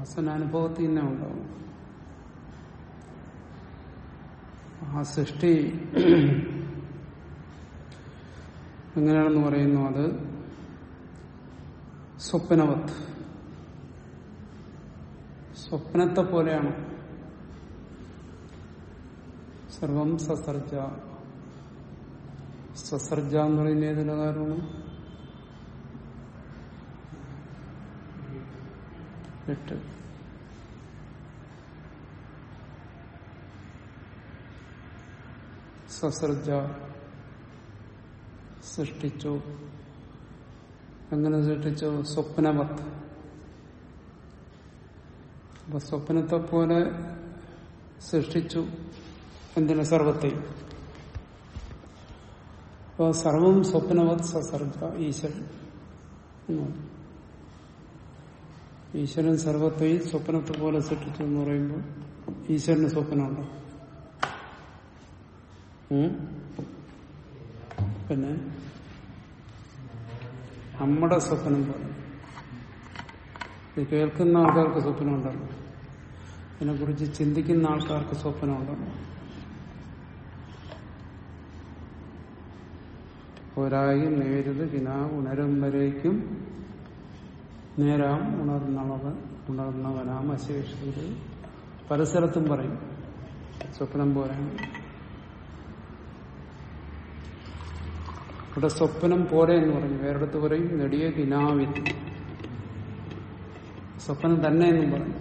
വാസനാനുഭവത്തിൽ തന്നെ ഉണ്ടാവും ആ സൃഷ്ടി എങ്ങനെയാണെന്ന് പറയുന്നു അത് സ്വപ്നവത്ത് സ്വപ്നത്തെ പോലെയാണ് സർവം സസർജ സസർജ എന്ന് പറയുന്ന ഏതിന്റെ കാര്യമാണ് എട്ട് സസർജ സൃഷ്ടിച്ചു എങ്ങനെ സൃഷ്ടിച്ചു സ്വപ്നവത്ത് അപ്പൊ സ്വപ്നത്തെ പോലെ സൃഷ്ടിച്ചു എന്തിനു സർവത്തെയും അപ്പൊ സർവം സ്വപ്നവത് സസർജ ഈശ്വരൻ എന്ന് പറയും. ഈശ്വരൻ സർവത്തെയും സ്വപ്നത്തെ പോലെ സൃഷ്ടിച്ചു എന്ന് പറയുമ്പോൾ ഈശ്വരന് സ്വപ്നമുണ്ടോ ഉം? പിന്നെ നമ്മുടെ സ്വപ്നം പോലെ ഇത് കേൾക്കുന്ന ആൾക്കാർക്ക് സ്വപ്നമുണ്ടല്ലോ ഇതിനെക്കുറിച്ച് ചിന്തിക്കുന്ന ആൾക്കാർക്ക് സ്വപ്നമുണ്ടല്ലോ ഒരായി നേരിത് കിനാ ഉണരും വരേക്കും നേരാം ഉണർന്നവൻ ഉണർന്നവനാം അശേഷിത് പല സ്ഥലത്തും പറയും സ്വപ്നം പോലെയാണ് ഇവിടെ സ്വപ്നം പോലെ എന്ന് പറഞ്ഞു വേറെടുത്ത് പറയും നെടിയ കിനാവിൽ സ്വപ്നം തന്നെ എന്നും പറഞ്ഞു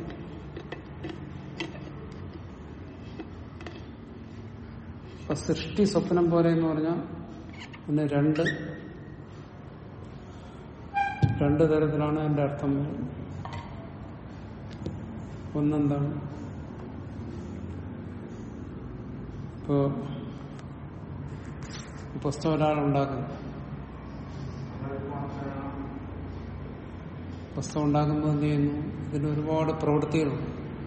അപ്പൊ സൃഷ്ടി സ്വപ്നം പോലെ എന്ന് പറഞ്ഞാൽ പിന്നെ രണ്ട് രണ്ട് തരത്തിലാണ് എന്റെ അർത്ഥം വരുന്നത് ഒന്നെന്താണ് ഇപ്പോ പുസ്തകം ഒരാളുണ്ടാക്കുന്നു പുസ്തകം ഉണ്ടാക്കുമ്പോൾ എന്ത് ചെയ്യുന്നു ഇതിൽ ഒരുപാട് പ്രവൃത്തികളുണ്ട്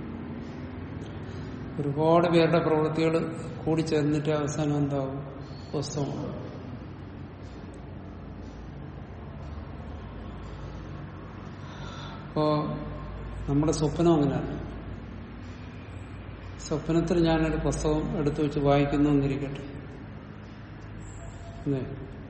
ഒരുപാട് പേരുടെ പ്രവൃത്തികൾ കൂടി ചേർന്നിട്ട് അവസാനം എന്താവും പുസ്തകം അപ്പോ നമ്മുടെ സ്വപ്നം അങ്ങനെയാണ് സ്വപ്നത്തിൽ ഞാനൊരു പുസ്തകം എടുത്തു വെച്ച് വായിക്കുന്നു എന്നിരിക്കട്ടെ അല്ലേ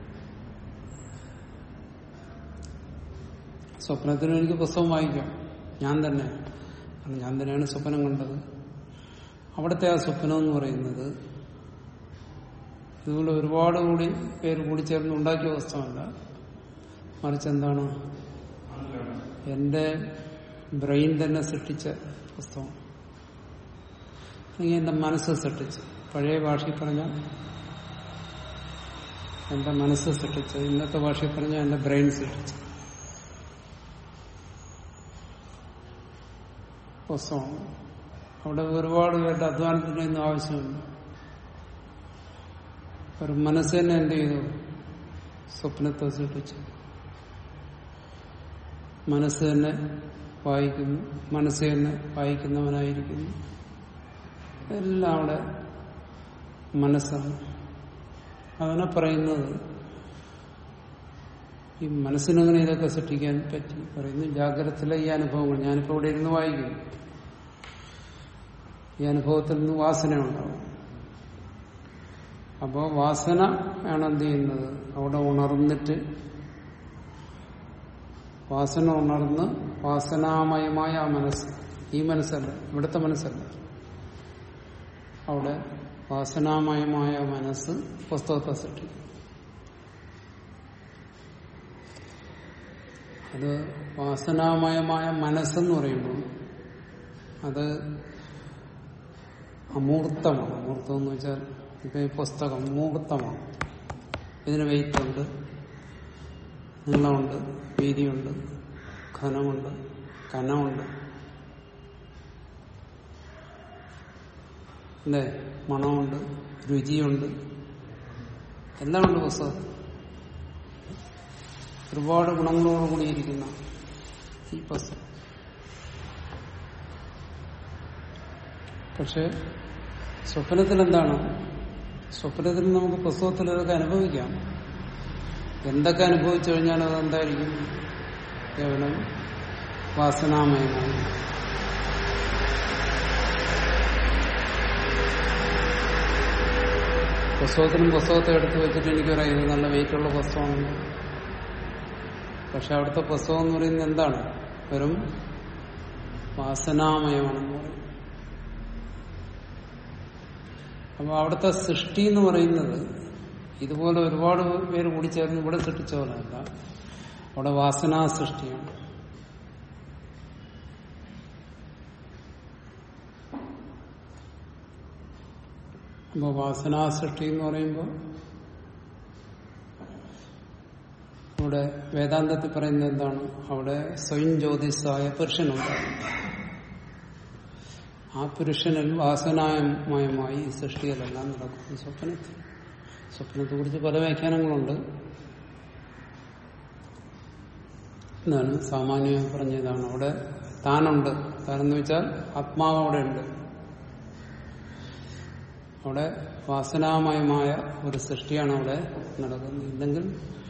സ്വപ്നത്തിന് എനിക്ക് പുസ്തകം വായിക്കാം ഞാൻ തന്നെ കാരണം ഞാൻ തന്നെയാണ് സ്വപ്നം കണ്ടത് അവിടുത്തെ ആ സ്വപ്നം എന്ന് പറയുന്നത് ഇതുകൊണ്ട് ഒരുപാട് കൂടി പേര് കൂടി ചേർന്ന് ഉണ്ടാക്കിയ പുസ്തകമല്ല മറിച്ച് എന്താണ് എന്റെ ബ്രെയിൻ തന്നെ സൃഷ്ടിച്ച പുസ്തകം അല്ലെങ്കിൽ എന്റെ മനസ്സ് സൃഷ്ടിച്ച് പഴയ ഭാഷയിൽ പറഞ്ഞാൽ എന്റെ മനസ്സ് സൃഷ്ടിച്ചത് ഇന്നത്തെ ഭാഷയിൽ പറഞ്ഞാൽ എന്റെ ബ്രെയിൻ സൃഷ്ടിച്ചു പുസ്തകമാണ് അവിടെ ഒരുപാട് പേരുടെ അധ്വാനത്തിന്റെ ഒന്നും ആവശ്യമില്ല ഒരു മനസ്സ് തന്നെ എന്ത് ചെയ്തു സ്വപ്നത്തെ സൃഷ്ടിച്ചു മനസ്സ് തന്നെ വായിക്കുന്നു മനസ്സ് തന്നെ വായിക്കുന്നവനായിരിക്കുന്നു എല്ലാം അവിടെ മനസ്സാണ് അതിനെ പറയുന്നത് ഈ മനസ്സിനങ്ങനെ ഇതൊക്കെ സൃഷ്ടിക്കാൻ പറ്റി പറയുന്നു ജാഗ്രതത്തിലെ ഈ അനുഭവങ്ങൾ ഞാനിപ്പോ ഇവിടെ ഇരുന്ന് വായിക്കുന്നു ഈ അനുഭവത്തിൽ നിന്ന് വാസന ഉണ്ടാവും അപ്പോ വാസന ആണ് എന്ത് ചെയ്യുന്നത് അവിടെ ഉണർന്നിട്ട് വാസന ഉണർന്ന് വാസനാമയമായ ആ മനസ്സ് ഈ മനസ്സല്ല ഇവിടുത്തെ മനസ്സല്ല അവിടെ വാസനാമയമായ മനസ്സ് പുസ്തകത്തെ സൃഷ്ടിക്കും അത് വാസനാമയമായ മനസ്സെന്ന് പറയുമ്പോൾ അത് അമൂർത്തമാണ് അമൂർത്തം എന്ന് വെച്ചാൽ ഇപ്പൊ ഈ പുസ്തകം മൂർത്തമാണ് ഇതിന് വെയിറ്റ് ഉണ്ട് നീളമുണ്ട് വീതിയുണ്ട് ഘനമുണ്ട് കനമുണ്ട് അല്ലേ മണമുണ്ട് രുചിയുണ്ട് എല്ലാം ഉണ്ട് പുസ്തകത്തിൽ ഒരുപാട് ഗുണങ്ങളോട് കൂടിയിരിക്കുന്ന ഈ പുസ്തകം പക്ഷെ സ്വപ്നത്തിൽ എന്താണ് സ്വപ്നത്തിൽ നമുക്ക് പുസ്തകത്തിൽ അതൊക്കെ അനുഭവിക്കാം എന്തൊക്കെ അനുഭവിച്ചു കഴിഞ്ഞാൽ അതെന്തായിരിക്കും കേവലം വാസനാമയമായി പുസ്തകത്തിനും പുസ്തകത്തെ എടുത്ത് വെച്ചിട്ട് എനിക്കറിയാം ഇത് നല്ല വെയിറ്റുള്ള പുസ്തകമാണെന്ന് പക്ഷെ അവിടുത്തെ പുസ്തകം എന്ന് പറയുന്നത് എന്താണ് വെറും വാസനാമയമാണെന്ന് പറയും അപ്പൊ അവിടുത്തെ സൃഷ്ടി എന്ന് പറയുന്നത് ഇതുപോലെ ഒരുപാട് പേര് കൂടി ചേർന്ന് ഇവിടെ സൃഷ്ടിച്ച പോലെയല്ല അവിടെ വാസനാ സൃഷ്ടിയാണ് അപ്പൊ വാസനാ സൃഷ്ടി എന്ന് പറയുമ്പോൾ ഇവിടെ വേദാന്തത്തിൽ പറയുന്നത് എന്താണ് അവിടെ സ്വയം ജ്യോതിസായ പുരുഷനുണ്ടാകും ആ പുരുഷനിൽ വാസനാമയമായി ഈ സൃഷ്ടികളെല്ലാം നടക്കും സ്വപ്നത്തിൽ സ്വപ്നത്തെ കുറിച്ച് പല വ്യാഖ്യാനങ്ങളുണ്ട് എന്നാണ് സാമാന്യമായി പറഞ്ഞതാണ് അവിടെ താനുണ്ട് താനെന്ന് വെച്ചാൽ ആത്മാവ് അവിടെ ഉണ്ട് അവിടെ വാസനാമയമായ ഒരു സൃഷ്ടിയാണ് അവിടെ നടക്കുന്നത് ഇല്ലെങ്കിൽ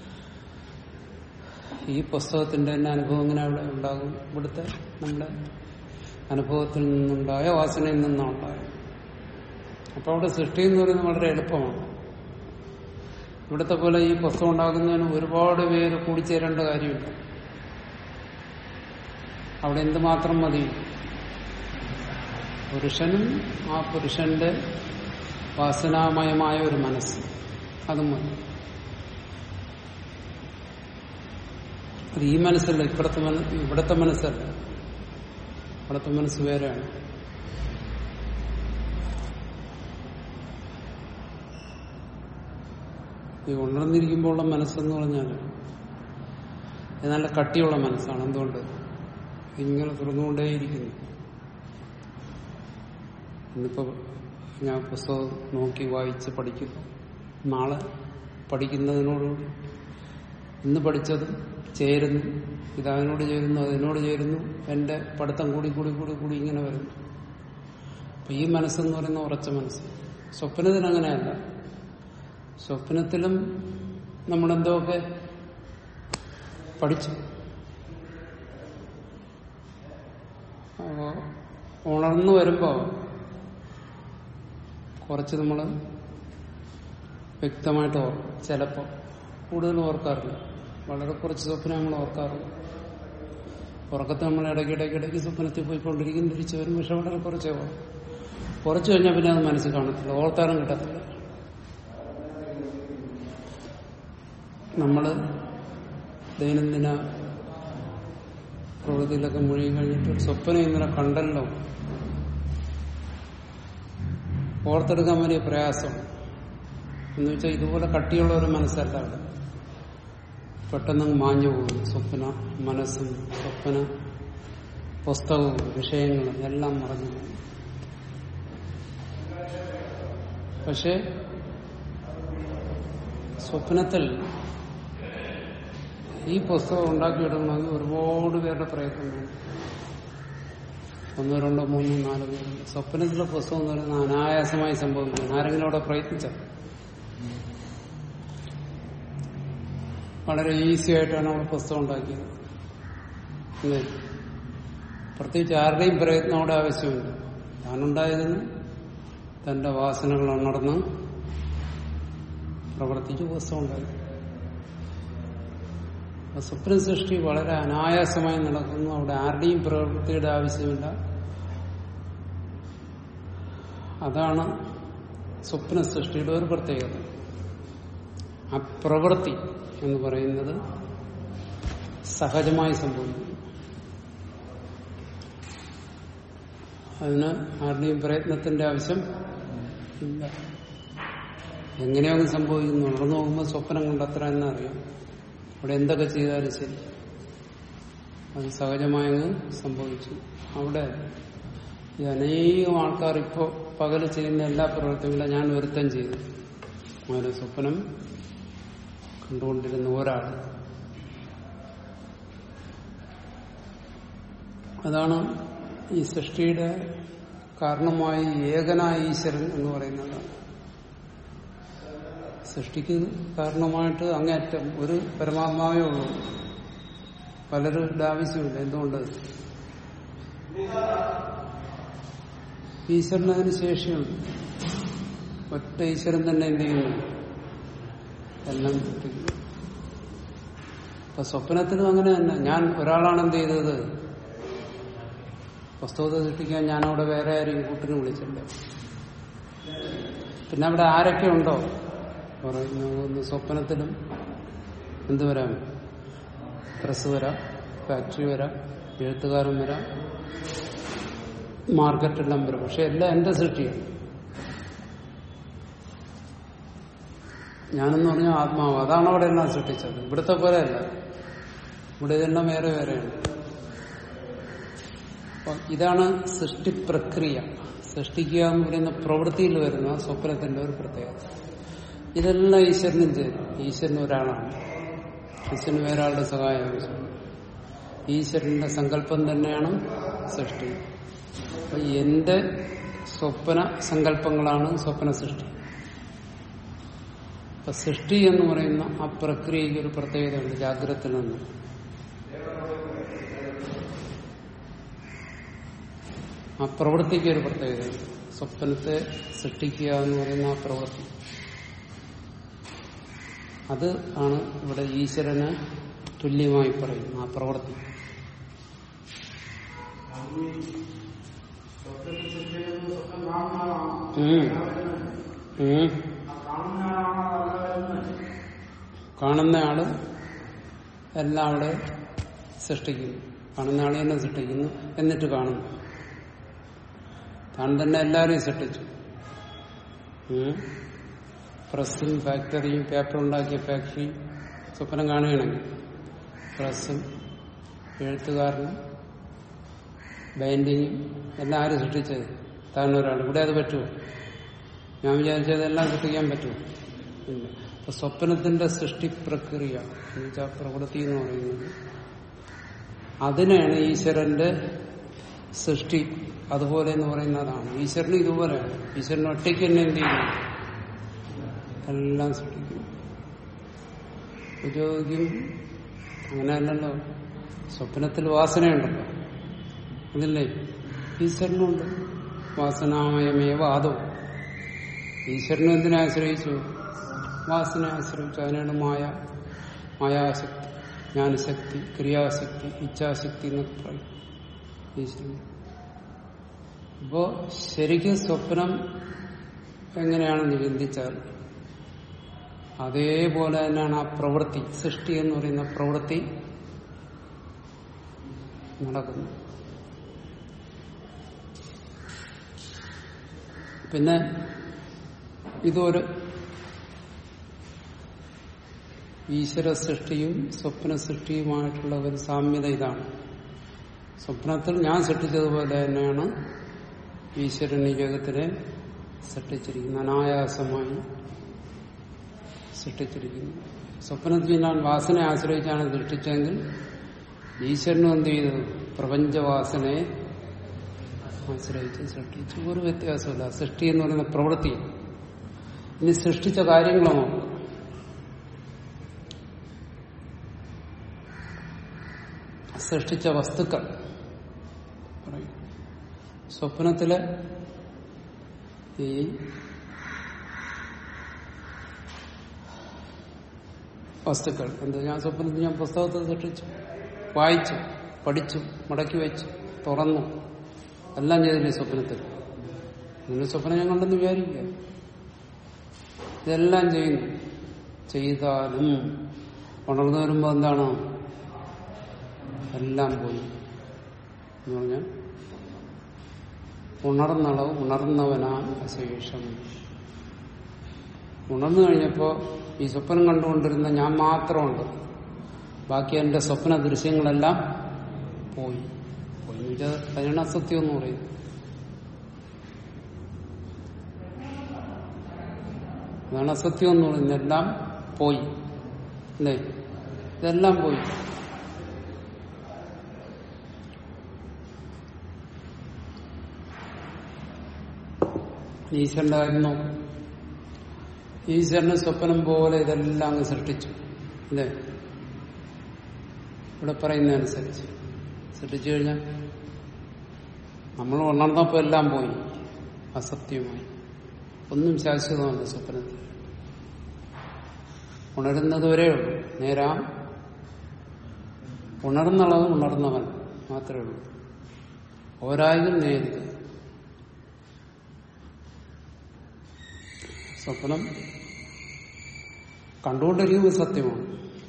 ഈ പുസ്തകത്തിന്റെ തന്നെ അനുഭവം ഇങ്ങനെ അവിടെ ഉണ്ടാകും ഇവിടുത്തെ നമ്മുടെ അനുഭവത്തിൽ നിന്നുണ്ടായ വാസനയിൽ നിന്നാണ് ഉണ്ടായത് അപ്പൊ അവിടെ സൃഷ്ടി എന്ന് പറയുന്നത് വളരെ എളുപ്പമാണ് ഇവിടുത്തെ പോലെ ഈ പുസ്തകം ഉണ്ടാകുന്നതിന് ഒരുപാട് പേര് കൂടിച്ചേരേണ്ട കാര്യമില്ല അവിടെ എന്തുമാത്രം മതി പുരുഷനും ആ പുരുഷന്റെ വാസനാമയമായ ഒരു മനസ്സ് അതും മതി അത് ഈ മനസ്സല്ല ഇവിടത്തെ മന- ഇവിടത്തെ മനസ്സല്ല ഇവിടത്തെ മനസ്സ് വേറെയാണ് ഈ ഉണർന്നിരിക്കുമ്പോഴുള്ള മനസ്സെന്ന് പറഞ്ഞാൽ ഇത് നല്ല കട്ടിയുള്ള മനസ്സാണ് എന്തുകൊണ്ട് ഇങ്ങനെ തുറന്നുകൊണ്ടേയിരിക്കുന്നു ഇന്നിപ്പോ ഞാൻ പുസ്തകം നോക്കി വായിച്ച് പഠിക്കുന്നു നാളെ പഠിക്കുന്നതിനോടുകൂടി ഇന്ന് പഠിച്ചത് ചേരുന്നു ഇതതിനോട് ചേരുന്നു അതിനോട് ചേരുന്നു എന്റെ പഠിത്തം കൂടി കൂടി കൂടി കൂടി ഇങ്ങനെ വരുന്നു അപ്പൊ ഈ മനസ്സെന്ന് പറയുന്ന ഉറച്ച മനസ്സ് സ്വപ്നത്തിന് അങ്ങനെയല്ല സ്വപ്നത്തിലും നമ്മളെന്തോക്കെ പഠിച്ചു അപ്പോ ഉണർന്നു വരുമ്പോ കുറച്ച് നമ്മൾ വ്യക്തമായിട്ട് ഓർക്കും ചിലപ്പോൾ കൂടുതൽ ഓർക്കാറില്ല വളരെ കുറച്ച് സ്വപ്നം നമ്മൾ ഓർക്കാറുള്ളൂ ഉറക്കത്തെ നമ്മൾ ഇടയ്ക്കിടയ്ക്ക് ഇടയ്ക്ക് സ്വപ്നത്തിൽ പോയിക്കൊണ്ടിരിക്കും തിരിച്ചു വരും പക്ഷെ വളരെ കുറച്ചേ ഓർക്കും കുറച്ച് കഴിഞ്ഞാൽ പിന്നെ അത് മനസ്സിൽ കാണത്തില്ല ഓർത്താലും കിട്ടത്തില്ല നമ്മള് ദൈനംദിന പ്രവൃത്തിയിലൊക്കെ മുഴുകി കഴിഞ്ഞിട്ട് ഒരു സ്വപ്നം ഇന്നലെ കണ്ടല്ലോ ഓർത്തെടുക്കാൻ വലിയ പ്രയാസം എന്ന് വെച്ചാൽ ഇതുപോലെ കട്ടിയുള്ള ഒരു മനസ്സല്ല അവിടെ പെട്ടെന്ന് മാഞ്ഞു പോകും സ്വപ്ന മനസ്സും സ്വപ്ന പുസ്തകവും വിഷയങ്ങളും എല്ലാം മറഞ്ഞു പോകും പക്ഷെ സ്വപ്നത്തിൽ ഈ പുസ്തകം ഉണ്ടാക്കിയെടുക്കണമെങ്കിൽ ഒരുപാട് പേരുടെ പ്രയത്നം വേണം ഒന്നോ രണ്ടോ മൂന്നോ നാലോ പേര് സ്വപ്നത്തിലെ പുസ്തകം എന്ന് പറയുന്നത് അനായാസമായി സംഭവിക്കുന്നു ആരെങ്കിലും അവിടെ പ്രയത്നിച്ച വളരെ ഈസി ആയിട്ടാണ് അവിടെ പുസ്തകം ഉണ്ടാക്കിയത് അല്ലേ പ്രത്യേകിച്ച് ആരുടെയും പ്രയത്നം അവിടെ ആവശ്യമില്ല താനുണ്ടായതിന് തന്റെ വാസനകൾ ഉണർന്ന് പ്രവർത്തിച്ച് പുസ്തകം ഉണ്ടാക്കി അപ്പൊ സ്വപ്ന സൃഷ്ടി വളരെ അനായാസമായി നടക്കുന്നു അവിടെ ആരുടെയും പ്രവൃത്തിയുടെ ആവശ്യമില്ല അതാണ് സ്വപ്ന സൃഷ്ടിയുടെ ഒരു പ്രത്യേകത ആ പ്രവൃത്തി എന്ന് പറയുന്നത് സഹജമായി സംഭവിക്കുന്നു അതിന് ആരുടെയും പ്രയത്നത്തിന്റെ ആവശ്യം ഇല്ല എങ്ങനെയോ അങ്ങ് സംഭവിക്കുന്നു ഉണർന്നു നോക്കുമ്പോൾ സ്വപ്നം കണ്ടത്ര എന്നറിയാം അവിടെ എന്തൊക്കെ ചെയ്താലും ശരി അത് സഹജമായങ്ങ് സംഭവിച്ചു അവിടെ ഈ അനേകം ആൾക്കാർ ഇപ്പോൾ പകല് ചെയ്യുന്ന എല്ലാ പ്രവർത്തികളും ഞാൻ ഒരുത്തം ചെയ്തു ഒരു സ്വപ്നം കണ്ടുകൊണ്ടിരുന്ന ഒരാൾ അതാണ് ഈ സൃഷ്ടിയുടെ കാരണമായി ഏകനായ ഈശ്വരൻ എന്ന് പറയുന്നത് സൃഷ്ടിക്ക് കാരണമായിട്ട് അങ്ങേറ്റം ഒരു പരമാത്മാവേ ഉള്ളൂ പലരുടെ ആവശ്യമില്ല എന്തുകൊണ്ട് ഈശ്വരന് അതിന് ശേഷിയുണ്ട് ഒറ്റ ഈശ്വരൻ തന്നെ എന്ത് ചെയ്യുന്നു എല്ലാം സൃഷ്ടിക്കുന്നു അപ്പൊ സ്വപ്നത്തിലും അങ്ങനെ തന്നെ ഞാൻ ഒരാളാണ് എന്ത് ചെയ്തത് പുസ്തകത്തെ സൃഷ്ടിക്കാൻ ഞാനവിടെ വേറെ ആരെയും കൂട്ടിന് വിളിച്ചില്ല പിന്നെ അവിടെ ആരൊക്കെ ഉണ്ടോ പറയുന്നു ഒന്ന് സ്വപ്നത്തിലും എന്ത് വരാം പ്രസ് വരാം ഫാക്ടറി വരാം എഴുത്തുകാരൻ വരാം മാർക്കറ്റെല്ലാം വരും പക്ഷെ എല്ലാം എന്റെ സൃഷ്ടിയാണ് ഞാനെന്ന് പറഞ്ഞാൽ ആത്മാവ് അതാണ് അവിടെ എല്ലാം സൃഷ്ടിച്ചത് ഇവിടുത്തെ പോലെയല്ല ഇവിടെ ഇതെല്ലാം വേറെ വേറെയാണ് അപ്പൊ ഇതാണ് സൃഷ്ടി പ്രക്രിയ സൃഷ്ടിക്കുക എന്ന് പറയുന്ന പ്രവൃത്തിയിൽ വരുന്ന സ്വപ്നത്തിന്റെ ഒരു പ്രത്യേകത ഇതെല്ലാം ഈശ്വരനും ചെയ്തു ഈശ്വരൻ ഒരാളാണ് ഈശ്വരന് വേറെ ആളുടെ സഹായം ആവശ്യമില്ല ഈശ്വരന്റെ സങ്കല്പം തന്നെയാണ് സൃഷ്ടി അപ്പൊ എന്റെ സ്വപ്ന സങ്കല്പങ്ങളാണ് സ്വപ്ന സൃഷ്ടി അപ്പൊ സൃഷ്ടി എന്ന് പറയുന്ന ആ പ്രക്രിയയ്ക്ക് ഒരു പ്രത്യേകതയുണ്ട് ജാഗ്രതത്തിൽ നിന്ന് ആ പ്രവൃത്തിക്ക് ഒരു പ്രത്യേകതയുണ്ട് സ്വപ്നത്തെ സൃഷ്ടിക്കുക എന്ന് പറയുന്ന ആ പ്രവൃത്തി അത് ആണ് ഇവിടെ ഈശ്വരന് തുല്യമായി പറയുന്നത് ആ പ്രവൃത്തി ഉം. ഉം. കാണുന്ന ആള് എല്ലാം അവിടെ സൃഷ്ടിക്കുന്നു കാണുന്ന ആളെ തന്നെ സൃഷ്ടിക്കുന്നു എന്നിട്ട് കാണുന്നു താൻ തന്നെ എല്ലാവരെയും സൃഷ്ടിച്ചു ഉം. പ്രസ്സും ഫാക്ടറിയും പേപ്പർ ഉണ്ടാക്കിയ ഫാക്ടറി സ്വപ്നം കാണുകയാണെങ്കിൽ പ്രസ്സും എഴുത്തുകാരനും ബൈൻഡിങ്ങും എല്ലാം ആരും സൃഷ്ടിച്ചത് താൻ ഒരാൾ ഇവിടെ അത് പറ്റുമോ ഞാൻ വിചാരിച്ചതെല്ലാം സൃഷ്ടിക്കാൻ പറ്റുമോ ഇല്ല അപ്പൊ സ്വപ്നത്തിന്റെ സൃഷ്ടി പ്രക്രിയ എന്നുവെച്ചാൽ പ്രവൃത്തി എന്ന് പറയുന്നത് അതിനെയാണ് ഈശ്വരന്റെ സൃഷ്ടി അതുപോലെ എന്ന് പറയുന്നതാണ് ഈശ്വരന് ഇതുപോലെയാണ് ഈശ്വരൻ ഒറ്റയ്ക്ക് തന്നെ എന്ത് ചെയ്യുന്നു എല്ലാം സൃഷ്ടിക്കും ഉപയോഗിക്കും അങ്ങനെയല്ലല്ലോ സ്വപ്നത്തിൽ വാസനയുണ്ടല്ലോ അതില്ലേ ഈശ്വരനുണ്ട് വാസനാമയമേവ ആദവും ഈശ്വരനെ എന്തിനെ ആശ്രയിച്ചു വാസന ആശ്രയിച്ചു അതിനാണ് മായ മായാശക്തി ജ്ഞാനശക്തി ക്രിയാശക്തി ഇച്ഛാശക്തി എന്നൊക്കെ പറയും ഈശ്വരൻ അപ്പോ ശരിക്കും സ്വപ്നം എങ്ങനെയാണെന്ന് ചിന്തിച്ചാൽ അതേപോലെ തന്നെയാണ് ആ പ്രവൃത്തി സൃഷ്ടി എന്ന് പറയുന്ന പ്രവൃത്തി നടക്കുന്നത് പിന്നെ ഇതൊരു ഈശ്വര സൃഷ്ടിയും സ്വപ്ന സൃഷ്ടിയുമായിട്ടുള്ള ഒരു സാമ്യത ഇതാണ് സ്വപ്നത്തിൽ ഞാൻ സൃഷ്ടിച്ചതുപോലെ തന്നെയാണ് ഈശ്വരൻ ഈ ജഗത്തിനെ സൃഷ്ടിച്ചിരിക്കുന്നത് അനായാസമായി സൃഷ്ടിച്ചിരിക്കുന്നു സ്വപ്നത്തിൽ ഞാൻ വാസന ആശ്രയിച്ചാണ് സൃഷ്ടിച്ചെങ്കിൽ ഈശ്വരനും എന്ത് ചെയ്തു പ്രപഞ്ചവാസനയെ ആശ്രയിച്ച് സൃഷ്ടിച്ചു ഒരു വ്യത്യാസമില്ല സൃഷ്ടി എന്ന് പറയുന്ന പ്രവൃത്തി ഇനി സൃഷ്ടിച്ച കാര്യങ്ങളോ സൃഷ്ടിച്ച വസ്തുക്കൾ പറയും സ്വപ്നത്തിലെ ഈ വസ്തുക്കൾ എന്ത് ഞാൻ സ്വപ്നത്തിൽ ഞാൻ പുസ്തകത്തെ സൃഷ്ടിച്ചു വായിച്ചു പഠിച്ചു മടക്കി വെച്ചു തുറന്നു എല്ലാം ചെയ്തില്ലേ സ്വപ്നത്തിൽ അങ്ങനെ സ്വപ്നം ഞാൻ കണ്ടെന്ന് വിചാരിക്കുക ഇതെല്ലാം ചെയ്യുന്നു ചെയ്താലും ഉണർന്നു വരുമ്പോ എന്താണ് എല്ലാം പോയി എന്ന് പറഞ്ഞാൽ ഉണർന്നളവ് ഉണർന്നവനാൻ അശേഷം ഉണർന്നു കഴിഞ്ഞപ്പോ ഈ സ്വപ്നം കണ്ടുകൊണ്ടിരുന്ന ഞാൻ മാത്രമുണ്ട് ബാക്കി എന്റെ സ്വപ്ന ദൃശ്യങ്ങളെല്ലാം പോയി പോയി എന്ന് വെച്ചാൽ അതിനാണ് അസത്യം എന്ന് പറയുന്നത് അതാണ് അസത്യം എന്ന് പറയുന്നത് എല്ലാം പോയി അല്ലേ ഇതെല്ലാം പോയി ഈശ്വരന്റെ കാര്യം നോക്കും ഈശ്വരന് സ്വപ്നം പോലെ ഇതെല്ലാം അങ്ങ് സൃഷ്ടിച്ചു അല്ലേ ഇവിടെ പറയുന്നതനുസരിച്ച് സൃഷ്ടിച്ചു കഴിഞ്ഞാൽ നമ്മൾ ഉണർന്നപ്പോ എല്ലാം പോയി അസത്യമായി ഒന്നും ശാശ്വതമല്ല സ്വപ്നത്തിൽ ഉണരുന്നതുവരേ ഉള്ളൂ നേരാം ഉണർന്നുള്ളത് ഉണർന്നവൻ മാത്രമേ ഉള്ളൂ ഓരായും നേരിത് സ്വപ്നം കണ്ടുകൊണ്ടിരിക്കുന്നത് സത്യമാണ്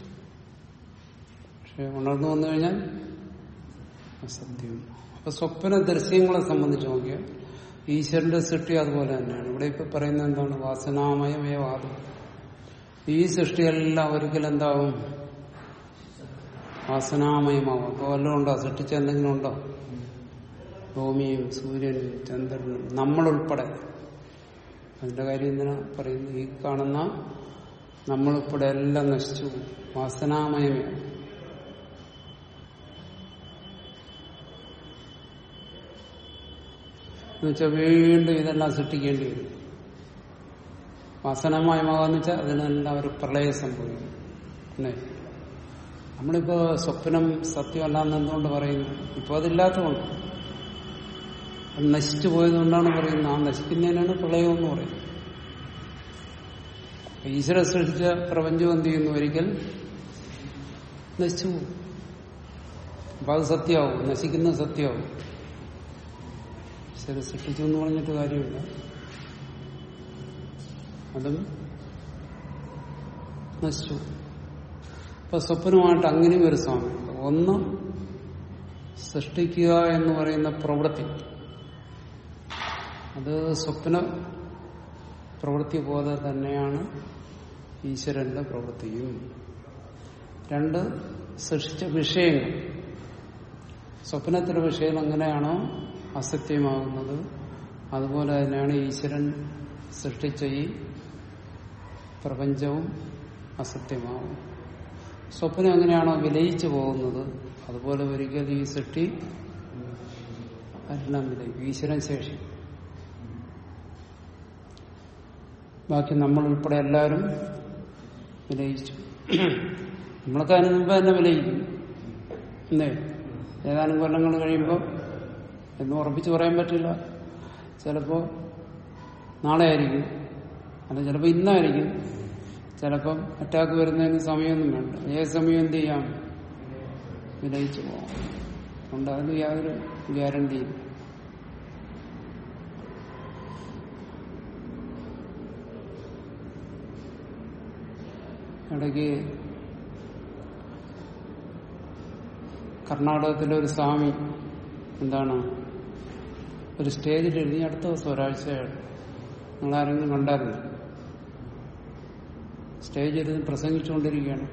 പക്ഷെ ഉണർന്നു വന്നു കഴിഞ്ഞാൽ അസത്യം അപ്പൊ സ്വപ്ന ദൃശ്യങ്ങളെ സംബന്ധിച്ച് നോക്കിയാൽ ഈശ്വരന്റെ സൃഷ്ടി അതുപോലെ തന്നെയാണ് ഇവിടെ ഇപ്പൊ പറയുന്നത് എന്താണ് വാസനാമയമേ വാദം ഈ സൃഷ്ടിയെല്ലാം ഒരിക്കലും എന്താവും വാസനാമയമാവും അപ്പൊ വല്ലതും ഉണ്ടോ സൃഷ്ടിച്ച എന്തെങ്കിലും ഉണ്ടോ ഭൂമിയും സൂര്യനും ചന്ദ്രനും നമ്മളുൾപ്പെടെ അതിന്റെ കാര്യം എന്തിനാ പറയുന്നത് ഈ കാണുന്ന നമ്മളുൾപ്പെടെ എല്ലാം നശിച്ചു പോകും. വാസനാമയമേ എന്നുവെച്ചാൽ വീണ്ടും ഇതെല്ലാം സൃഷ്ടിക്കേണ്ടി വരും വാസനമയമാകാന്ന് വെച്ചാൽ അതിനെല്ലാം ഒരു പ്രളയം സംഭവിക്കും അല്ലേ നമ്മളിപ്പോ സ്വപ്നം സത്യമല്ല എന്ന് എന്തുകൊണ്ട് പറയുന്നു ഇപ്പൊ അതില്ലാത്തതുകൊണ്ട് അത് നശിച്ചു പോയതുകൊണ്ടാണ് പറയുന്നത് ആ നശിക്കുന്നതിനാണ് പ്രളയം എന്ന് പറയുന്നത് അപ്പൊ ഈശ്വര സൃഷ്ടിച്ച പ്രപഞ്ചം എന്ത് ചെയ്യുന്നു ഒരിക്കൽ നശിച്ചു പോകും അപ്പൊ അത് സത്യമാവും നശിക്കുന്നത് സത്യമാവും ഈശ്വര സൃഷ്ടിച്ചു എന്ന് പറഞ്ഞിട്ട് കാര്യമില്ല അതും നശിച്ചു അപ്പൊ സ്വപ്നമായിട്ട് അങ്ങനെയും ഒരു സാമ്യമുണ്ട് ഒന്ന് സൃഷ്ടിക്കുക എന്ന് പറയുന്ന പ്രവൃത്തി അത് സ്വപ്ന പ്രവൃത്തി പോലെ തന്നെയാണ് ഈശ്വരന്റെ പ്രവൃത്തിയും രണ്ട് സൃഷ്ടിച്ച വിഷയങ്ങൾ സ്വപ്നത്തിലെ വിഷയം എങ്ങനെയാണോ അസത്യമാകുന്നത് അതുപോലെ തന്നെയാണ് ഈശ്വരൻ സൃഷ്ടിച്ച ഈ പ്രപഞ്ചവും അസത്യമാവും സ്വപ്നം എങ്ങനെയാണോ വിലയിച്ചു പോകുന്നത് അതുപോലെ ഒരിക്കൽ ഈ സൃഷ്ടി എല്ലാം വിലയിക്കും ഈശ്വരൻ ശേഷി ബാക്കി നമ്മൾ ഉൾപ്പെടെ എല്ലാവരും വിലയിച്ചു നമ്മളൊക്കെ അതിന് മുമ്പ് തന്നെ വിലയിക്കും എന്തേ ഏതാനും കൊല്ലങ്ങൾ കഴിയുമ്പോൾ എന്ന് ഉറപ്പിച്ച് പറയാൻ പറ്റില്ല ചിലപ്പോ നാളെ ആയിരിക്കും അല്ല ചിലപ്പോൾ ഇന്നായിരിക്കും ചിലപ്പം അറ്റാക്ക് വരുന്നതിന് സമയമൊന്നും വേണ്ട ഏത് സമയം എന്ത് ചെയ്യാം വിലയിച്ചു പോകാം അതുകൊണ്ട് അതിന് യാതൊരു ഗ്യാരണ്ടിയില്ല ഇടയ്ക്ക് കർണാടകത്തിലെ ഒരു സ്വാമി എന്താണ് ഒരു സ്റ്റേജിൽ എഴുതി അടുത്ത ദിവസം ഒരാഴ്ചയാണ് നിങ്ങളാരെങ്കിലും കണ്ടായിരുന്നു സ്റ്റേജിൽ ഇരുന്ന് പ്രസംഗിച്ചുകൊണ്ടിരിക്കുകയാണ്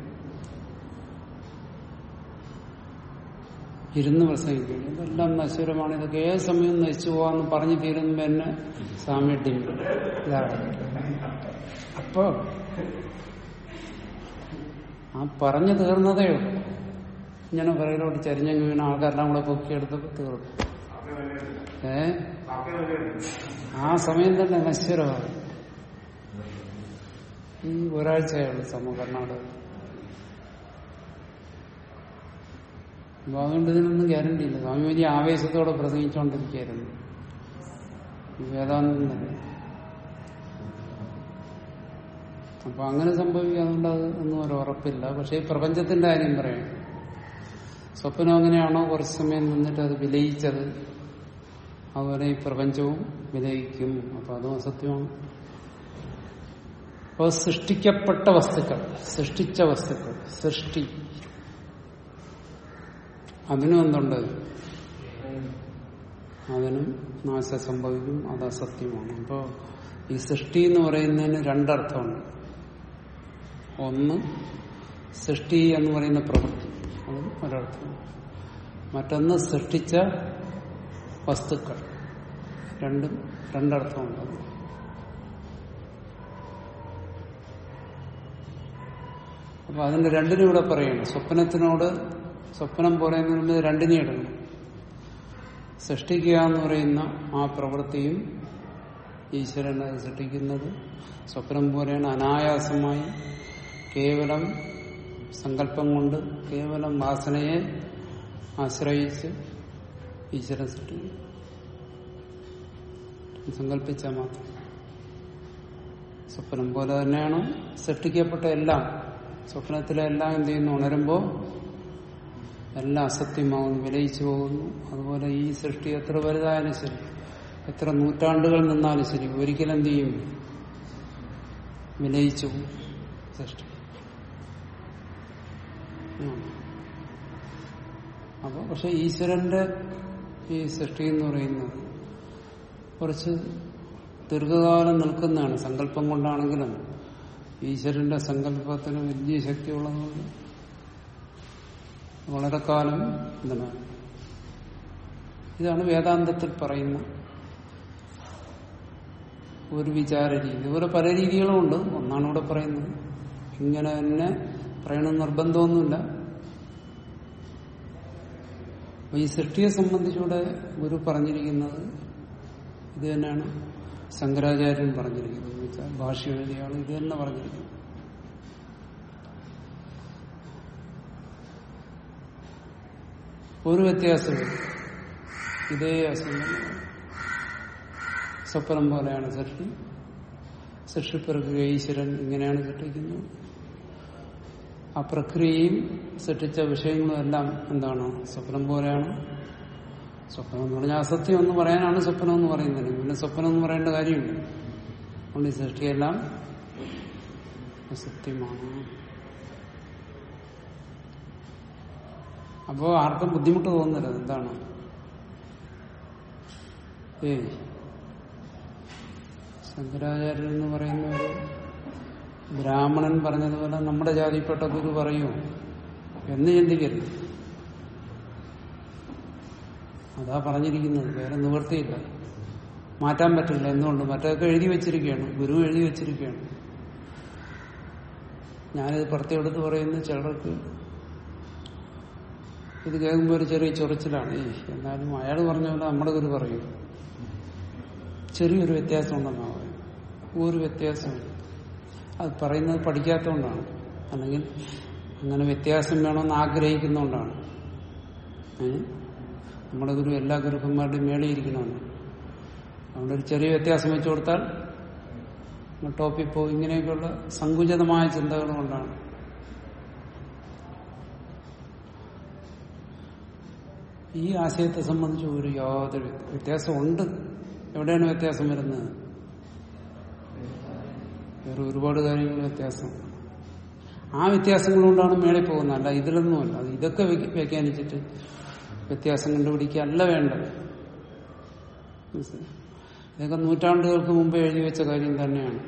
ഇരുന്ന് പ്രസംഗിക്കുകയാണ് ഇതെല്ലാം നശ്വരമാണ് ഇതൊക്കെ ഏത് സമയം നശിച്ചു പോവാന്ന് പറഞ്ഞു തീരുമ്പോ എന്നെ സ്വാമി ടീം ഇതാണ് അപ്പോ ആ പറഞ്ഞു തീർന്നതേ ഉള്ളൂ ഇങ്ങനെ പുറകിലോട്ട് ചരിഞ്ഞങ്ങ് വീണ ആൾക്കാരെല്ലാം കൂടെ പൊക്കിയെടുത്തപ്പോ തീർന്നു ഏ ആ സമയം തന്നെ നശ്വരമായി ഈ ഒരാഴ്ചയാണ് സമൂഹ കർണാടക അപ്പൊ അതുകൊണ്ട് ഇതിനൊന്നും ഗ്യാരണ്ടി ഇല്ല സ്വാമി വലിയ ആവേശത്തോടെ പ്രസംഗിച്ചുകൊണ്ടിരിക്കുകയായിരുന്നു ഈ വേദാന്തം തന്നെ അപ്പൊ അങ്ങനെ സംഭവിക്കാതുകൊണ്ട് അത് ഒന്നും ഒരു ഉറപ്പില്ല പക്ഷെ ഈ പ്രപഞ്ചത്തിന്റെ കാര്യം പറയാം സ്വപ്നം എങ്ങനെയാണോ കുറച്ച് സമയം നിന്നിട്ട് അത് വിലയിച്ചത് അതുപോലെ ഈ പ്രപഞ്ചവും വിലയിക്കും അപ്പൊ അതും അസത്യമാണ് അപ്പോൾ സൃഷ്ടിക്കപ്പെട്ട വസ്തുക്കൾ സൃഷ്ടിച്ച വസ്തുക്കൾ സൃഷ്ടി അതിനും എന്തുണ്ട് അതിനും നാശം സംഭവിക്കും അത് അസത്യമാണ് അപ്പോൾ ഈ സൃഷ്ടി എന്ന് പറയുന്നതിന് രണ്ടർത്ഥമുണ്ട് ഒന്ന് സൃഷ്ടി എന്ന് പറയുന്ന പ്രവൃത്തി അതും ഒരർത്ഥം മറ്റൊന്ന് സൃഷ്ടിച്ച വസ്തുക്കൾ രണ്ടും രണ്ടർത്ഥമുണ്ട് അപ്പൊ അതിന്റെ രണ്ടിനും ഇവിടെ പറയണം സ്വപ്നത്തിനോട് സ്വപ്നം പറയുന്നതിന് മുമ്പ് രണ്ടിനെ എടുക്കണം സൃഷ്ടിക്കുക എന്ന് പറയുന്ന ആ പ്രവൃത്തിയും ഈശ്വരൻ അത് സൃഷ്ടിക്കുന്നത് സ്വപ്നം പോലെയാണ് അനായാസമായി കേവലം സങ്കല്പം കൊണ്ട് കേവലം വാസനയെ ആശ്രയിച്ച് ഈശ്വരൻ സൃഷ്ടിക്കും സങ്കല്പിച്ചാൽ മാത്രം സ്വപ്നം പോലെ തന്നെയാണ് സൃഷ്ടിക്കപ്പെട്ട എല്ലാം സ്വപ്നത്തിലെ എല്ലാം എന്ത് ചെയ്യുന്നു ഉണരുമ്പോൾ എല്ലാം അസത്യമാകുന്നു വിലയിച്ചു പോകുന്നു അതുപോലെ ഈ സൃഷ്ടി എത്ര വലുതായാലും ശരി എത്ര നൂറ്റാണ്ടുകൾ നിന്നാലും ശരി ഒരിക്കലും എന്ത് ചെയ്യും വിലയിച്ചു പോകും സൃഷ്ടി ഉം. അപ്പൊ പക്ഷെ ഈശ്വരന്റെ ഈ സൃഷ്ടി എന്ന് പറയുന്നത് കുറച്ച് ദീർഘകാലം നിൽക്കുന്നതാണ് സങ്കല്പം കൊണ്ടാണെങ്കിലും ഈശ്വരന്റെ സങ്കല്പത്തിന് വലിയ ശക്തിയുള്ളതുകൊണ്ട് വളരെ കാലം എന്താണ് ഇതാണ് വേദാന്തത്തിൽ പറയുന്ന ഒരു വിചാര രീതി ഇതുപോലെ പല രീതികളുമുണ്ട് ഒന്നാണ് ഇവിടെ പറയുന്നത് ഇങ്ങനെ തന്നെ പറയണം നിർബന്ധമൊന്നുമില്ല അപ്പൊ ഈ സൃഷ്ടിയെ സംബന്ധിച്ചൂടെ ഗുരു പറഞ്ഞിരിക്കുന്നത് ഇത് തന്നെയാണ് ശങ്കരാചാര്യൻ പറഞ്ഞിരിക്കുന്നത് എന്ന് വെച്ചാൽ ഭാഷ്യം എഴുതിയാണ് ഇത് തന്നെ പറഞ്ഞിരിക്കുന്നത് ഒരു വ്യത്യാസമില്ല ഇതേ അസുഖം സ്വപ്നം പോലെയാണ് സൃഷ്ടി സൃഷ്ടിപ്രക്രിയ ഈശ്വരൻ ഇങ്ങനെയാണ് സൃഷ്ടിക്കുന്നത് ആ പ്രക്രിയയും സൃഷ്ടിച്ച വിഷയങ്ങളും എല്ലാം എന്താണ് സ്വപ്നം പോലെയാണ് സ്വപ്നം എന്ന് പറഞ്ഞാൽ അസത്യം എന്ന് പറയാനാണ് സ്വപ്നം എന്ന് പറയുന്നത് പിന്നെ സ്വപ്നം എന്ന് പറയേണ്ട കാര്യമില്ല അതുകൊണ്ട് ഈ സൃഷ്ടിയെല്ലാം അസത്യമാണ് അപ്പോ ആർക്കും ബുദ്ധിമുട്ട് തോന്നരുത് എന്താണ് ഏയ് ശങ്കരാചാര്യൻ എന്ന് പറയുന്ന ഒരു ബ്രാഹ്മണൻ പറഞ്ഞതുപോലെ നമ്മുടെ ജാതിപ്പെട്ട ഗുരു പറയൂ എന്ന് ചിന്തിക്കരുത് അതാ പറഞ്ഞിരിക്കുന്നത് വേറെ നിവൃത്തിയില്ല മാറ്റാൻ പറ്റില്ല എന്തുകൊണ്ട് മറ്റൊക്കെ എഴുതി വെച്ചിരിക്കുകയാണ് ഗുരു എഴുതി വെച്ചിരിക്കുകയാണ് ഞാനിത് പുറത്തെടുത്ത് പറയുന്ന ചിലർക്ക് ഇത് കേൾക്കുമ്പോൾ ഒരു ചെറിയ ചൊറിച്ചിലാണ് ഏയ് എന്നാലും അയാൾ പറഞ്ഞ പോലെ നമ്മുടെ ഗുരു പറയും ചെറിയൊരു വ്യത്യാസം ഉണ്ടെന്നാണ് പറയുന്നത് ഒരു വ്യത്യാസമില്ല അത് പറയുന്നത് പഠിക്കാത്തതുകൊണ്ടാണ് അല്ലെങ്കിൽ അങ്ങനെ വ്യത്യാസം വേണമെന്ന് ആഗ്രഹിക്കുന്നതുകൊണ്ടാണ് ഏ? നമ്മുടെ ഗുരു എല്ലാ ഗുരുക്കന്മാരുടെയും മേളിയിരിക്കണമെന്ന് അതുകൊണ്ട് ഒരു ചെറിയ വ്യത്യാസം വെച്ചു കൊടുത്താൽ ടോപ്പിൽ പോകും ഇങ്ങനെയൊക്കെയുള്ള സങ്കുചിതമായ ചിന്തകൾ കൊണ്ടാണ് ഈ ആശയത്തെ സംബന്ധിച്ച് ഒരു യാതൊരു വ്യത്യാസമുണ്ട് എവിടെയാണ് വ്യത്യാസം വരുന്നത് വേറെ ഒരുപാട് കാര്യങ്ങൾ വ്യത്യാസം ആ വ്യത്യാസങ്ങൾ കൊണ്ടാണ് മേളിൽ പോകുന്നത് അല്ല ഇതിലൊന്നുമല്ല അത് ഇതൊക്കെ വ്യ- വ്യാഖ്യാനിച്ചിട്ട് വ്യത്യാസം കണ്ടുപിടിക്കുകയല്ല വേണ്ടത് മനസ്സിലായോ? ഇതൊക്കെ നൂറ്റാണ്ടുകൾക്ക് മുമ്പ് എഴുതി വെച്ച കാര്യം തന്നെയാണ്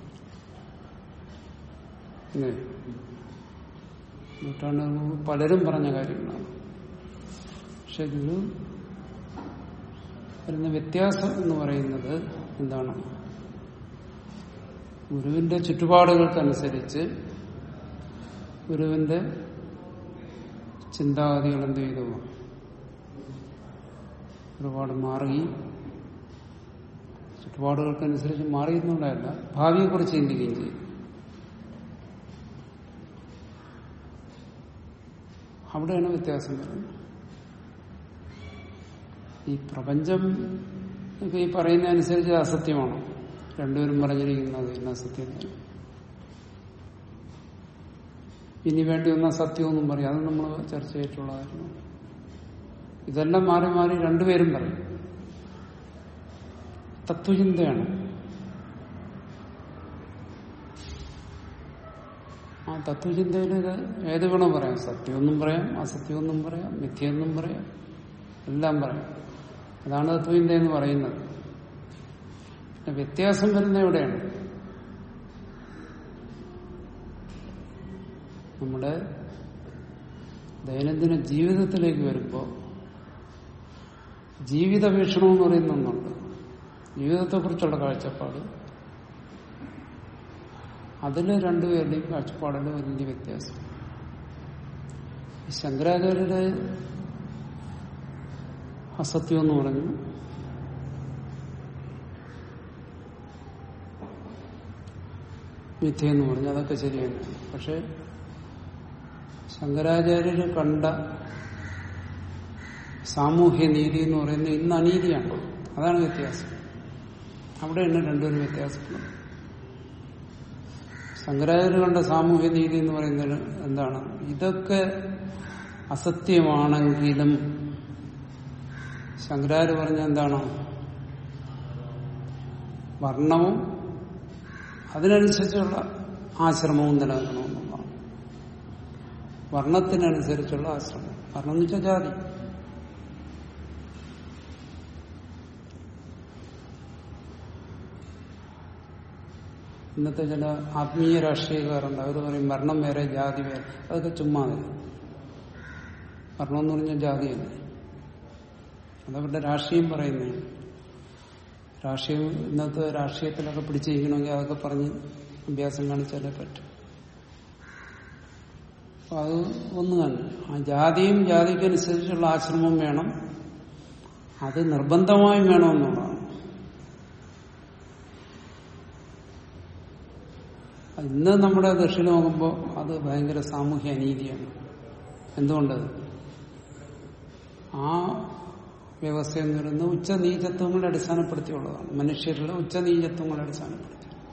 ഇല്ലേ? നൂറ്റാണ്ടുകൾക്ക് മുമ്പ് പലരും പറഞ്ഞ കാര്യങ്ങളാണ് പക്ഷെ ഇത് വരുന്ന വ്യത്യാസം എന്ന് പറയുന്നത് എന്താണ് ഗുരുവിന്റെ ചുറ്റുപാടുകൾക്കനുസരിച്ച് ഗുരുവിന്റെ ചിന്താഗതികൾ എന്ത് ചെയ്തു ഒരുപാട് മാറി ചുറ്റുപാടുകൾക്കനുസരിച്ച് മാറിയെന്നുള്ളതല്ല ഭാവിയെക്കുറിച്ച് ചിന്തിക്കുകയും ചെയ്യും അവിടെയാണ് വ്യത്യാസം വരുന്നത് ഈ പ്രപഞ്ചം ഇപ്പൊ ഈ പറയുന്ന അനുസരിച്ച് അസത്യമാണ് രണ്ടുപേരും പറഞ്ഞിരിക്കുന്നത് എന്ന സത്യം തന്നെ ഇനി വേണ്ടി വന്ന സത്യമെന്നും പറയും അത് നമ്മൾ ചർച്ച ചെയ്തിട്ടുള്ള കാര്യമാണ് ഇതെല്ലാം മാറി മാറി രണ്ടുപേരും പറയും തത്വചിന്തയാണ് ആ തത്വചിന്തയിൽ ഇത് ഏത് വേണോ പറയാം സത്യമെന്നും പറയാം അസത്യമെന്നും പറയാം മിഥ്യയെന്നും പറയാം എല്ലാം പറയാം അതാണ് തത്വചിന്ത എന്ന് പറയുന്നത് പിന്നെ വ്യത്യാസം വരുന്ന എവിടെയാണ് നമ്മുടെ ദൈനംദിന ജീവിതത്തിലേക്ക് വരുമ്പോൾ ജീവിത വീക്ഷണം എന്ന് പറയുന്ന ഒന്നുണ്ട് ജീവിതത്തെക്കുറിച്ചുള്ള കാഴ്ചപ്പാട് അതിൽ രണ്ടുപേരുടെയും കാഴ്ചപ്പാടിൽ വലിയ വ്യത്യാസം ഈ ശങ്കരാചാര്യരുടെ അസത്യം എന്ന് പറഞ്ഞു മിഥ്യ എന്ന് പറഞ്ഞു അതൊക്കെ ശരിയാണ് പക്ഷെ ശങ്കരാചാര്യര് കണ്ട സാമൂഹ്യ നീതി എന്ന് പറയുന്നത് ഇന്ന് അനീതിയാണ് അതാണ് വ്യത്യാസം അവിടെയാണ് രണ്ടുപേരും വ്യത്യാസപ്പെടുന്നത് ശങ്കരാചാര്യ കണ്ട സാമൂഹ്യ നീതി എന്ന് പറയുന്നത് എന്താണ് ഇതൊക്കെ അസത്യമാണെങ്കിലും ശങ്കരാചാര്യ പറഞ്ഞ എന്താണ് വർണ്ണവും അതിനനുസരിച്ചുള്ള ആശ്രമവും നിലനിൽക്കണമെന്നുള്ളതാണ് വർണ്ണത്തിനനുസരിച്ചുള്ള ആശ്രമം വർണ്ണം എന്ന് വെച്ചാൽ ജാതി ഇന്നത്തെ ചില ആത്മീയ രാഷ്ട്രീയക്കാരുണ്ട് അവർ പറയും വർണ്ണം വേറെ ജാതി വേറെ അതൊക്കെ ചുമ്മാതെ വർണ്ണം എന്ന് പറഞ്ഞാൽ ജാതിയല്ലേ അതവരുടെ രാഷ്ട്രീയം പറയുന്നതാണ് രാഷ്ട്രീയം ഇന്നത്തെ രാഷ്ട്രീയത്തിലൊക്കെ പിടിച്ചിരിക്കണമെങ്കിൽ അതൊക്കെ പറഞ്ഞ് അഭ്യാസം കാണിച്ചാലേ പറ്റും അപ്പൊ അത് ഒന്ന് തന്നെ ആ ജാതിയും ജാതിക്കനുസരിച്ചുള്ള ആശ്രമം വേണം അത് നിർബന്ധമായും വേണമെന്നുള്ളതാണ് ഇന്ന് നമ്മുടെ ദക്ഷിണ നോക്കുമ്പോൾ അത് ഭയങ്കര സാമൂഹ്യ അനീതിയാണ് എന്തുകൊണ്ട് ആ വ്യവസ്ഥ എന്ന് പറയുന്നത് ഉച്ചനീചത്വങ്ങളെ അടിസ്ഥാനപ്പെടുത്തിയുള്ളതാണ് മനുഷ്യരുടെ ഉച്ചനീചത്വങ്ങളെ അടിസ്ഥാനപ്പെടുത്തി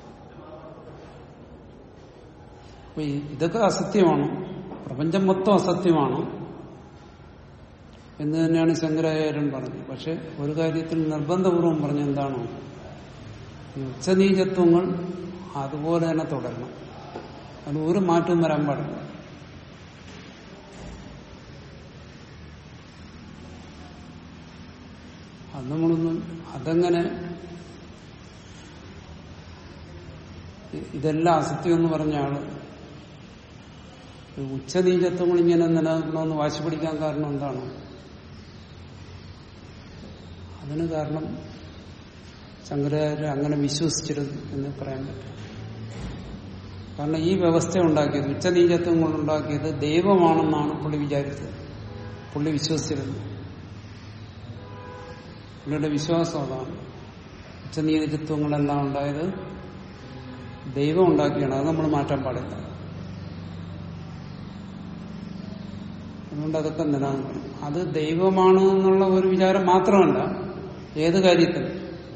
അപ്പൊ ഈ ഇതൊക്കെ അസത്യമാണ് പ്രപഞ്ചം മൊത്തം അസത്യമാണ് എന്ന് തന്നെയാണ് ശങ്കരാചാര്യൻ പറഞ്ഞത് പക്ഷെ ഒരു കാര്യത്തിൽ നിർബന്ധപൂർവം പറഞ്ഞ എന്താണോ ഈ ഉച്ചനീചത്വങ്ങൾ അതുപോലെ തന്നെ തുടരണം അതിന് ഒരു മാറ്റവും വരാൻ പാടില്ല അത് നമ്മളൊന്നും അതെങ്ങനെ ഇ- ഇതെല്ലാം അസത്യം എന്ന് പറഞ്ഞ ആള് ഈ ഉച്ചനീചത്വങ്ങൾ ഇങ്ങനെ നിലനിൽക്കണമെന്ന് വാശി പിടിക്കാൻ കാരണം എന്താണ് അതിന് കാരണം ശങ്കരാചാര്യ അങ്ങനെ വിശ്വസിച്ചിരുന്നു എന്ന് പറയാൻ പറ്റും കാരണം ഈ വ്യവസ്ഥ ഉണ്ടാക്കിയത് ഉച്ചനീചത്വങ്ങൾ ഉണ്ടാക്കിയത് ദൈവമാണെന്നാണ് പുള്ളി വിചാരിച്ചത് പുള്ളി വിശ്വസിച്ചിരുന്നു പുള്ളിയുടെ വിശ്വാസം അതാണ് ഉച്ചനീചത്വങ്ങളെല്ലാം ഉണ്ടായത് ദൈവം ഉണ്ടാക്കിയാണ് അത് നമ്മൾ മാറ്റാൻ പാടില്ല അതുകൊണ്ട് അതൊക്കെ നിലനിൽക്കണം അത് ദൈവമാണ് എന്നുള്ള ഒരു വിചാരം മാത്രമല്ല ഏത് കാര്യത്തിലും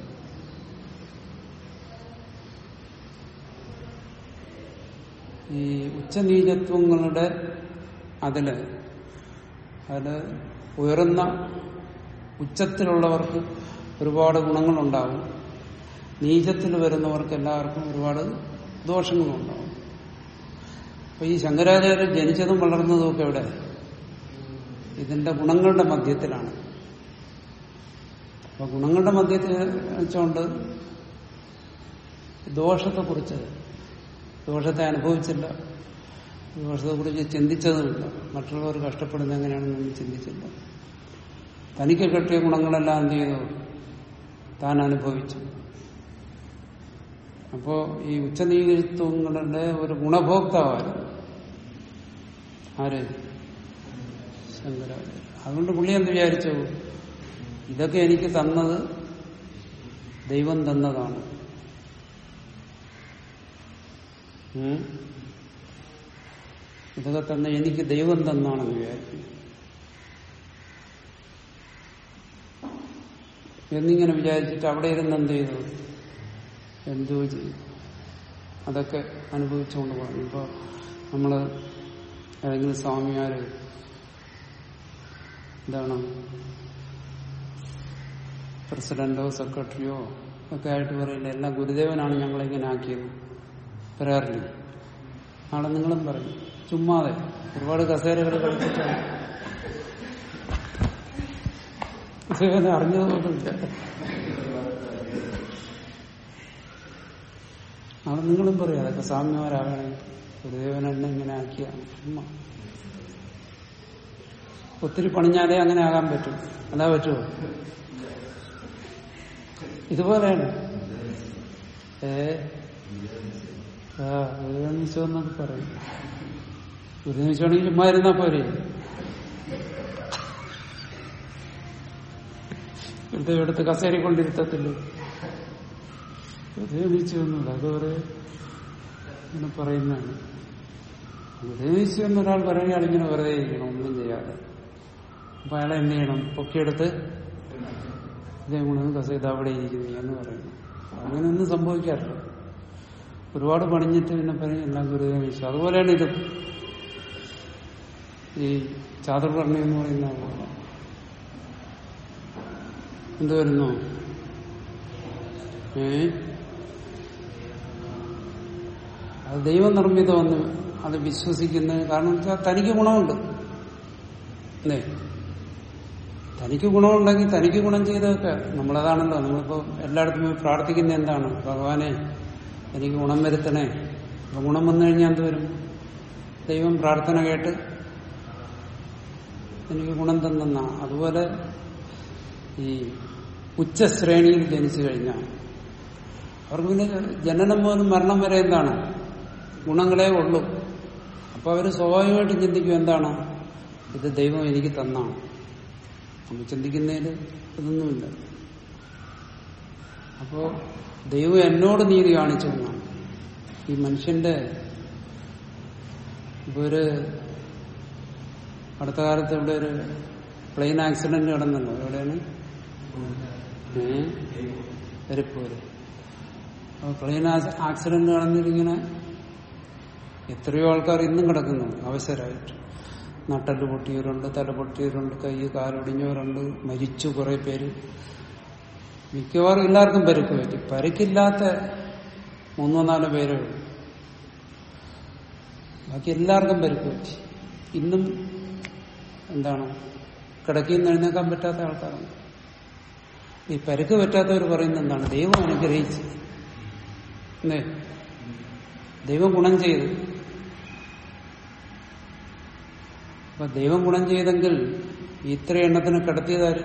ഈ ഉച്ചനീചത്വങ്ങളുടെ അതില് അതില് ഉയർന്ന ഉച്ചത്തിലുള്ളവർക്ക് ഒരുപാട് ഗുണങ്ങളുണ്ടാവും നീചത്തിൽ വരുന്നവർക്ക് എല്ലാവർക്കും ഒരുപാട് ദോഷങ്ങളുണ്ടാവും അപ്പൊ ഈ ശങ്കരാചാര്യർ ജനിച്ചതും വളർന്നതും ഒക്കെ എവിടെ ഇതിന്റെ ഗുണങ്ങളുടെ മധ്യത്തിലാണ് അപ്പൊ ഗുണങ്ങളുടെ മധ്യത്തിൽ വെച്ചുകൊണ്ട് ദോഷത്തെക്കുറിച്ച് ദോഷത്തെ അനുഭവിച്ചില്ല ദോഷത്തെക്കുറിച്ച് ചിന്തിച്ചതുമില്ല മറ്റുള്ളവർ കഷ്ടപ്പെടുന്നത് എങ്ങനെയാണെന്നൊന്നും ചിന്തിച്ചില്ല തനിക്ക് കിട്ടിയ ഗുണങ്ങളെല്ലാം എന്ത് ചെയ്തു താൻ അനുഭവിച്ചു അപ്പോ ഈ ഉച്ചനീതിത്വങ്ങളുടെ ഒരു ഗുണഭോക്താവായിരുന്നു ആര് ശങ്കരാചാര്യ അതുകൊണ്ട് പുള്ളി എന്ത് വിചാരിച്ചു ഇതൊക്കെ എനിക്ക് തന്നത് ദൈവം തന്നതാണ് ഉം. ഇതൊക്കെ തന്നെ എനിക്ക് ദൈവം തന്നാണെന്ന് വിചാരിച്ചു എന്നിങ്ങനെ വിചാരിച്ചിട്ട് അവിടെ ഇരുന്ന് എന്ത് ചെയ്തു എൻജോയ് ചെയ്തു അതൊക്കെ അനുഭവിച്ചുകൊണ്ട് പോകുന്നു ഇപ്പൊ നമ്മള് ഏതെങ്കിലും സ്വാമിമാര് എന്താണ് പ്രസിഡന്റോ സെക്രട്ടറിയോ ഒക്കെ ആയിട്ട് പറയില്ല എല്ലാം ഗുരുദേവനാണ് ഞങ്ങളിങ്ങനെ ആക്കിയത് പറയാറില്ല നാളെ നിങ്ങളും പറയും ചുമ്മാതെ ഒരുപാട് കസേരകൾ കളിച്ചിട്ടാണ് ഗുരുദേവനെ അറിഞ്ഞതുപോലുമില്ല നാളെ നിങ്ങളും പറയും അതൊക്കെ സ്വാമിമാരാകണേ ഗുരുദേവൻ എന്നെ ഇങ്ങനെ ആക്കിയാണ് ചുമ്മാ ഒത്തിരി പണിഞ്ഞാലേ അങ്ങനെ ആകാൻ പറ്റും അതാ പറ്റുമോ ഇതുപോലെയാണ് ഏ ആ ഒരു നിമിഷം എന്നൊക്കെ പറയും ഒരു നിമിഷമാണെങ്കിൽ ചുമ്മാ ഇരുന്നാ പോരെ ഇത് എടുത്ത് കസേരി കൊണ്ടിരുത്തത്തില്ലേ ഉദയനിച്ചൊന്നുമില്ല അത് ഒരു ഇങ്ങനെ പറയുന്നതാണ് ഉദയനിച്ചു എന്നൊരാൾ പറയുകയാണ് ഇങ്ങനെ വെറുതെ ഇരിക്കണം ഒന്നും ചെയ്യാതെ അപ്പൊ അയാളെ എന്ത് ചെയ്യണം പൊക്കിയെടുത്ത് ഇതേ ഗുണം കസേത അവിടെ ഇരിക്കുന്നു എന്ന് പറയുന്നു അങ്ങനെയൊന്നും സംഭവിക്കാറില്ല ഒരുപാട് പണിഞ്ഞിട്ട് പിന്നെ പറയും എല്ലാം ഗുരുദേവൻ ഈശ്വര അതുപോലെയാണ് ഇത് ഈ ചാതുർവർണ്ണ എന്ന് പറയുന്ന പോലെ. എന്ത് വരുന്നു ഏ അത് ദൈവനിർമ്മിതമെന്ന് അത് വിശ്വസിക്കുന്നത് കാരണം വെച്ചാൽ തനിക്ക് ഗുണമുണ്ട് അല്ലേ തനിക്ക് ഗുണമുണ്ടെങ്കിൽ തനിക്ക് ഗുണം ചെയ്തൊക്കെ നമ്മളതാണല്ലോ നമ്മളിപ്പോ എല്ലായിടത്തും പോയി പ്രാർത്ഥിക്കുന്ന എന്താണ് ഭഗവാനെ എനിക്ക് ഗുണം വരുത്തണേ അപ്പൊ ഗുണം വന്നു കഴിഞ്ഞാൽ എന്ത് വരും ദൈവം പ്രാർത്ഥന കേട്ട് എനിക്ക് ഗുണം തന്നെന്ന അതുപോലെ ഈ ഉച്ചശ്രേണിയിൽ ജനിച്ചു കഴിഞ്ഞാൽ അവർക്ക് പിന്നെ ജനനം പോലും മരണം വരെ എന്താണ് ഗുണങ്ങളേ ഉള്ളൂ അപ്പൊ അവര് സ്വാഭാവികമായിട്ട് ചിന്തിക്കും എന്താണ് ഇത് ദൈവം എനിക്ക് തന്നാണ് നമ്മൾ ചിന്തിക്കുന്നതിൽ ഇതൊന്നുമില്ല അപ്പോ ദൈവം എന്നോട് നീതി കാണിച്ചു എന്നാണ് ഈ മനുഷ്യന്റെ ഇപ്പൊ ഒരു അടുത്ത കാലത്ത് ഇവിടെ ഒരു പ്ലെയിൻ ആക്സിഡന്റ് നടന്നല്ലോ എവിടെയാണ് ഏ എരിപ്പൂര് അപ്പൊ പ്ലെയിൻ ആക്സിഡന്റ് നടന്നിട്ടിങ്ങനെ എത്രയോ ആൾക്കാർ ഇന്നും കിടക്കുന്നു അവസരമായിട്ട് നട്ടല് പൊട്ടിയവരുണ്ട് തല പൊട്ടിയവരുണ്ട് കൈ കാലൊടിഞ്ഞവരുണ്ട് മരിച്ചു കുറെ പേര് മിക്കവാറും എല്ലാവർക്കും പരുക്ക് പറ്റി പരുക്കില്ലാത്ത മൂന്നോ നാലോ പേരേ ഉള്ളൂ ബാക്കി എല്ലാവർക്കും പരുക്ക് പറ്റി ഇന്നും എന്താണ് കിടക്കിയിൽ നിന്ന് എഴുന്നേക്കാൻ പറ്റാത്ത ആൾക്കാരുണ്ട് ഈ പരുക്ക് പറ്റാത്തവർ പറയുന്നത് എന്താണ് ദൈവം അനുഗ്രഹിച്ചു എന്തേ ദൈവം ഗുണം ചെയ്തു അപ്പൊ ദൈവം ഗുണം ചെയ്തെങ്കിൽ ഇത്ര എണ്ണത്തിന് കിടത്തിയതാര്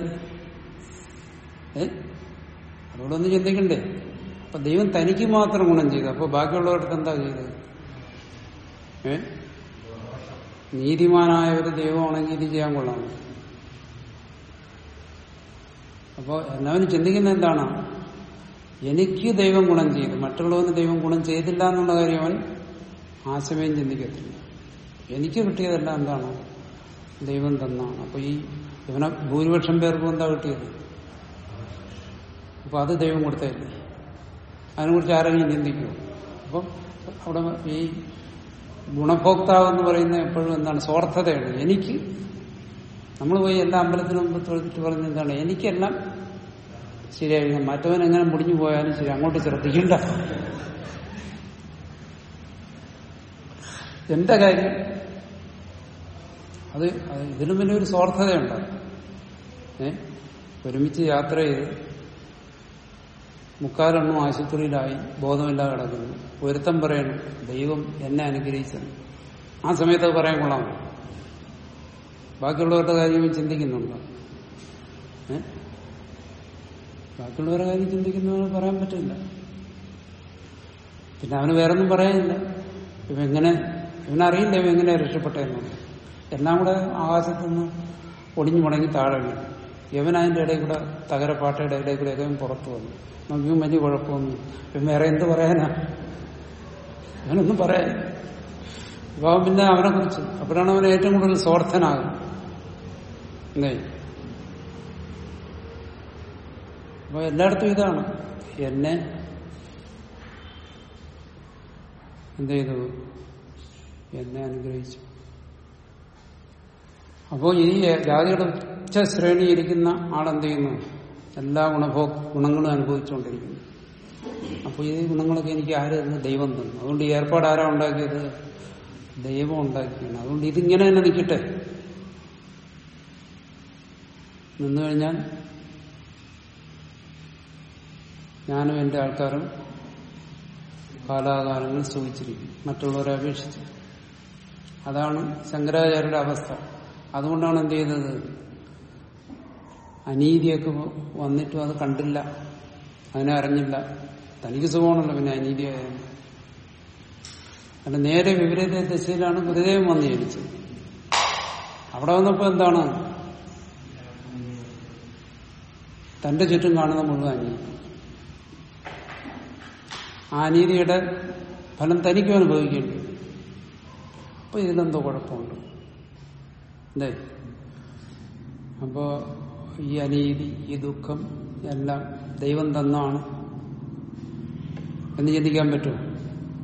ഏ അതോടൊന്ന് ചിന്തിക്കണ്ടേ അപ്പൊ ദൈവം തനിക്ക് മാത്രം ഗുണം ചെയ്തു അപ്പൊ ബാക്കിയുള്ളവർക്ക് എന്താ ചെയ്തത് ഏ നീതിമാനായ ഒരു ദൈവമാണെങ്കിൽ ഇത് ചെയ്യാൻ കൊള്ളാം അപ്പോ എല്ലാവരും ചിന്തിക്കുന്ന എന്താണ് എനിക്ക് ദൈവം ഗുണം ചെയ്തു മറ്റുള്ളവന് ദൈവം ഗുണം ചെയ്തില്ല എന്നുള്ള കാര്യം അവൻ ആശമയം ചിന്തിക്കത്തില്ല എനിക്ക് കിട്ടിയതെല്ലാം എന്താണ് ദൈവം തന്നാണ് അപ്പൊ ഈ ഇവനെ ഭൂരിപക്ഷം പേർക്കും എന്താ കിട്ടിയത് അപ്പൊ അത് ദൈവം കൊടുത്തതല്ലേ അതിനെക്കുറിച്ച് ആരെങ്കിലും ചിന്തിക്കുമോ അപ്പം അവിടെ ഈ ഗുണഭോക്താവ് എന്ന് പറയുന്നത് എപ്പോഴും എന്താണ് സ്വാർത്ഥതയാണ് എനിക്ക് നമ്മൾ പോയി എല്ലാ അമ്പലത്തിനും മുമ്പ് തൊഴുതിട്ട് പറഞ്ഞ എന്താണ് എനിക്കെല്ലാം ശരിയായി മറ്റവൻ എങ്ങനെ മുടിഞ്ഞു പോയാലും ശരി അങ്ങോട്ട് ശ്രദ്ധിക്കണ്ട എന്റെ കാര്യം അത് അത് ഇതിലും വലിയൊരു സ്വാർത്ഥതയുണ്ട് ഏ ഒരുമിച്ച് യാത്ര ചെയ്ത് മുക്കാലെണ്ണും ആശുപത്രിയിലായി ബോധമില്ലാതെ കിടക്കുന്നു ഒരുത്തം പറയണം ദൈവം എന്നെ അനുഗ്രഹിച്ചത് ആ സമയത്ത് അത് പറയാൻ കൊള്ളാമോ ബാക്കിയുള്ളവരുടെ കാര്യം ചിന്തിക്കുന്നുണ്ടോ ഏ ബാക്കിയുള്ളവരുടെ കാര്യം ചിന്തിക്കുന്നവന് പറയാൻ പറ്റില്ല പിന്നെ അവന് വേറൊന്നും പറയാനില്ല ഇവ എങ്ങനെ ഇവനറിയില്ല ഇവ എങ്ങനെയാ രക്ഷപ്പെട്ടതെന്നുള്ളത് എല്ലാം കൂടെ ആകാശത്തുനിന്ന് ഒടിഞ്ഞു മുടങ്ങി താഴെ വീണു ഇവൻ അതിന്റെ ഇടയിൽ കൂടെ തകരപ്പാട്ടയുടെ ഇടയിൽ കൂടെ ഒക്കെ പുറത്തു വന്നു നമുക്കും വലിയ കുഴപ്പമൊന്നും ഇവൻ വേറെ എന്ത് പറയാനാ അവനൊന്നും പറയാൻ അപ്പൊ അവൻ പിന്നെ അവനെ കുറിച്ച് അപ്പോഴാണ് അവൻ ഏറ്റവും കൂടുതൽ സ്വാർത്ഥനാകുന്നത് അല്ലേ അപ്പൊ എല്ലായിടത്തും ഇതാണ് എന്നെ എന്ത് ചെയ്തു എന്നെ അനുഗ്രഹിച്ചു അപ്പോ ഈ ജാതിയുടെ ഉച്ച ശ്രേണിയിരിക്കുന്ന ആളെന്ത് ചെയ്യുന്നു എല്ലാ ഗുണഭോ ഗുണങ്ങളും അനുഭവിച്ചുകൊണ്ടിരിക്കുന്നു അപ്പൊ ഈ ഗുണങ്ങളൊക്കെ എനിക്ക് ആര് തന്നു ദൈവം തന്നു അതുകൊണ്ട് ഈ ഏർപ്പാട് ആരാ ഉണ്ടാക്കിയത് ദൈവം ഉണ്ടാക്കിയാണ് അതുകൊണ്ട് ഇതിങ്ങനെ തന്നെ നിൽക്കട്ടെ നിന്നു കഴിഞ്ഞാൽ ഞാനും എന്റെ ആൾക്കാരും കാലാകാലങ്ങൾ സുഖിച്ചിരിക്കും മറ്റുള്ളവരെ അപേക്ഷിച്ച് അതാണ് ശങ്കരാചാര്യരുടെ അവസ്ഥ അതുകൊണ്ടാണ് എന്ത് ചെയ്തത് അനീതിയൊക്കെ വന്നിട്ടും അത് കണ്ടില്ല അതിനെ അറിഞ്ഞില്ല തനിക്ക് സുഖമാണല്ലോ പിന്നെ അനീതിയായത് അതിന്റെ നേരെ വിപരീത ദിശയിലാണ് ഗുരുദേവൻ വന്നു ജനിച്ചത് അവിടെ വന്നപ്പോ എന്താണ് തന്റെ ചുറ്റും കാണുന്ന മുഴുവൻ അനീതി ആ അനീതിയുടെ ഫലം തനിക്കും അനുഭവിക്കേണ്ടി വരും. അപ്പൊ ഇതിലെന്തോ കുഴപ്പമുണ്ട് അല്ലേ അപ്പോ ഈ അനീതി ഈ ദുഃഖം എല്ലാം ദൈവം തന്നാണ് എന്ന് ചിന്തിക്കാൻ പറ്റുമോ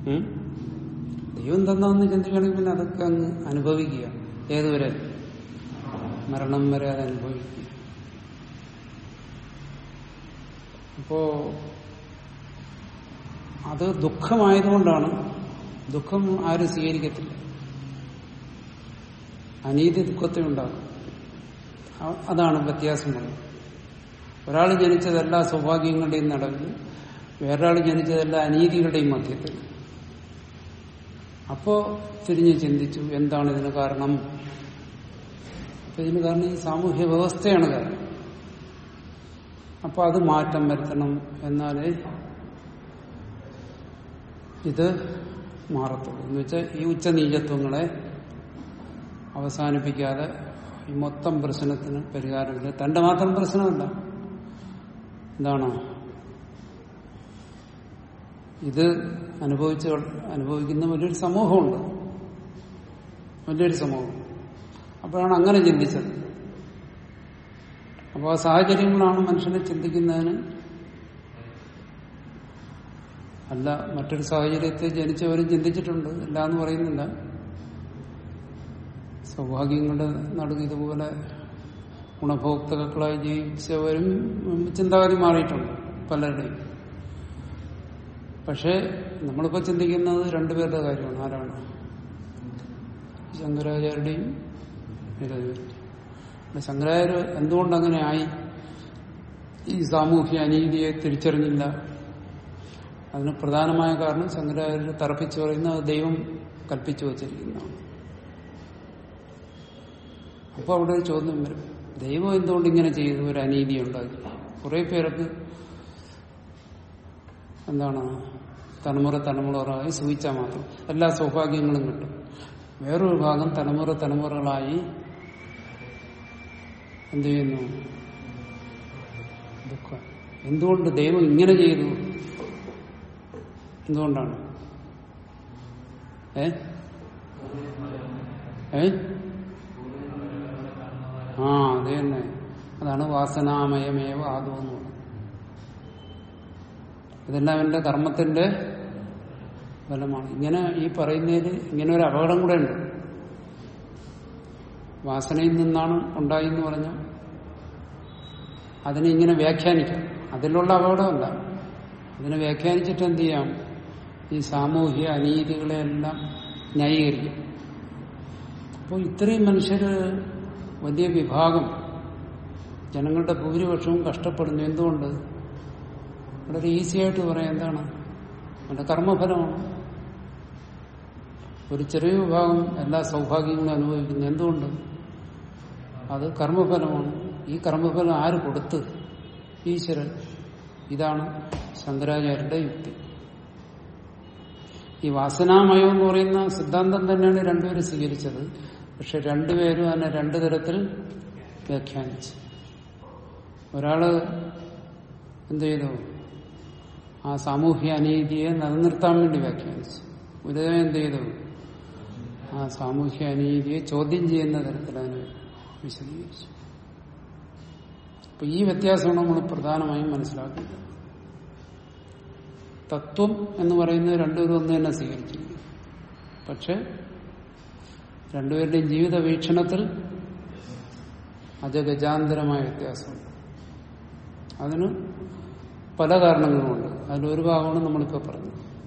ഉം? ദൈവം തന്നതെന്ന് ചിന്തിക്കുകയാണെങ്കിൽ പിന്നെ അതൊക്കെ അങ്ങ് അനുഭവിക്കുക ഏതുവരെ മരണം വരെ അത് അനുഭവിക്കുക അപ്പോ അത് ദുഃഖമായതുകൊണ്ടാണ് ദുഃഖം ആരും സ്വീകരിക്കത്തില്ല അനീതി ദുഃഖത്തെ ഉണ്ടാകും അ- അതാണ് വ്യത്യാസമുള്ളത് ഒരാൾ ജനിച്ചതെല്ലാ സൗഭാഗ്യങ്ങളുടെയും നടുവിൽ വേറൊരാൾ ജനിച്ചതെല്ലാ അനീതികളുടെയും മധ്യത്തിൽ അപ്പോ തിരിഞ്ഞ് ചിന്തിച്ചു എന്താണ് ഇതിന് കാരണം അപ്പൊ ഇതിന് കാരണം ഈ സാമൂഹ്യ വ്യവസ്ഥയാണ് കാരണം അപ്പൊ അത് മാറ്റം വരുത്തണം എന്നാലേ ഇത് മാറത്തുള്ളൂ എന്ന് വെച്ചാൽ ഈ ഉച്ചനീചത്വങ്ങളെ അവസാനിപ്പിക്കാതെ ഈ മൊത്തം പ്രശ്നത്തിന് പരിഹാരമില്ല തന്റെ മാത്രം പ്രശ്നമല്ല എന്താണ് ഇത് അനുഭവിച്ച അനുഭവിക്കുന്ന വലിയൊരു സമൂഹമുണ്ട് വലിയൊരു സമൂഹം അപ്പോഴാണ് അങ്ങനെ ചിന്തിച്ചത് അപ്പോൾ ആ സാഹചര്യങ്ങളാണ് മനുഷ്യനെ ചിന്തിക്കുന്നതിന് അല്ല മറ്റൊരു സാഹചര്യത്തെ ജനിച്ചവരും ചിന്തിച്ചിട്ടുണ്ട് ഇല്ല എന്ന് പറയുന്നില്ല സൗഭാഗ്യങ്ങളുടെ നടുക്ക് ഇതുപോലെ ഗുണഭോക്താക്കളായി ജീവിച്ചവരും ഉം, ചിന്താഗതി മാറിയിട്ടുണ്ട് പലരുടെയും പക്ഷേ നമ്മളിപ്പോ ചിന്തിക്കുന്നത് രണ്ടുപേരുടെ കാര്യമാണ് ആരാണ് ശങ്കരാചാര്യരുടെയും ഭൈരവരുടെയും ശങ്കരാചാര്യ എന്തുകൊണ്ട് അങ്ങനെ ആയി ഈ സാമൂഹ്യ അനീതിയെ തിരിച്ചറിഞ്ഞില്ല അതിന് പ്രധാനമായ കാരണം ശങ്കരാചാര്യ തറപ്പിച്ചു പറയുന്നത് അത് ദൈവം കൽപ്പിച്ചു വച്ചിരിക്കുന്നതാണ് അപ്പൊ അവിടെ ഒരു ചോദ്യം വരും ദൈവം എന്തുകൊണ്ട് ഇങ്ങനെ ചെയ്തു ഒരു അനീതി ഉണ്ടാക്കി കുറെ പേർക്ക് എന്താണ് തലമുറ തലമുറകളായി സൂചിച്ചാൽ മാത്രം എല്ലാ സൗഭാഗ്യങ്ങളും കിട്ടും വേറൊരു ഭാഗം തലമുറ തലമുറകളായി എന്ത് ചെയ്യുന്നു ദുഃഖം എന്തുകൊണ്ട് ദൈവം ഇങ്ങനെ ചെയ്തു എന്തുകൊണ്ടാണ് ഏ ഏ ആ അത് തന്നെ അതാണ് വാസനാമയമേവ ആദം എന്ന് പറയുന്നത് ഇതെല്ലാം എന്റെ കർമ്മത്തിന്റെ ഫലമാണ് ഇങ്ങനെ ഈ പറയുന്നതിൽ ഇങ്ങനെ ഒരു അപകടം കൂടെ ഉണ്ട് വാസനയിൽ നിന്നാണ് ഉണ്ടായി എന്ന് പറഞ്ഞാൽ അതിനെ ഇങ്ങനെ വ്യാഖ്യാനിക്കാം അതിലുള്ള അപകടമല്ല അതിനെ വ്യാഖ്യാനിച്ചിട്ട് എന്ത് ചെയ്യാം ഈ സാമൂഹ്യ അനീതികളെല്ലാം ന്യായീകരിക്കും അപ്പോൾ ഇത്രയും മനുഷ്യര് വലിയ വിഭാഗം ജനങ്ങളുടെ ഭൂരിപക്ഷവും കഷ്ടപ്പെടുന്നു എന്തുകൊണ്ട് വളരെ ഈസി ആയിട്ട് പറയാം എന്താണ് അവന്റെ കർമ്മഫലമാണ് ഒരു ചെറിയ വിഭാഗം എല്ലാ സൗഭാഗ്യങ്ങളും അനുഭവിക്കുന്നു എന്തുകൊണ്ട് അത് കർമ്മഫലമാണ് ഈ കർമ്മഫലം ആര് കൊടുത്ത് ഈശ്വരൻ ഇതാണ് ശങ്കരാചാര്യരുടെ യുക്തി ഈ വാസനാമയം എന്ന് പറയുന്ന സിദ്ധാന്തം തന്നെയാണ് രണ്ടുപേരും സ്വീകരിച്ചത് പക്ഷെ രണ്ടുപേരും അതിനെ രണ്ടു തരത്തിൽ വ്യാഖ്യാനിച്ചു ഒരാള് എന്ത് ചെയ്തു ആ സാമൂഹ്യ അനീതിയെ നിലനിർത്താൻ വേണ്ടി വ്യാഖ്യാനിച്ചു ഗുരുദേവൻ എന്ത് ചെയ്തു ആ സാമൂഹ്യ അനീതിയെ ചോദ്യം ചെയ്യുന്ന തരത്തിൽ അതിനെ വിശദീകരിച്ചു അപ്പൊ ഈ വ്യത്യാസമാണ് നമ്മൾ പ്രധാനമായും മനസ്സിലാക്കുന്നത് തത്വം എന്ന് പറയുന്നത് രണ്ടുപേരും ഒന്ന് തന്നെ സ്വീകരിച്ചിരിക്കുന്നു പക്ഷെ രണ്ടുപേരുടെയും ജീവിത വീക്ഷണത്തിൽ അജഗജാന്തരമായ വ്യത്യാസമുണ്ട് അതിന് പല കാരണങ്ങളുമുണ്ട് അതിലൊരു ഭാഗമാണ് നമ്മളിപ്പോൾ പറഞ്ഞത്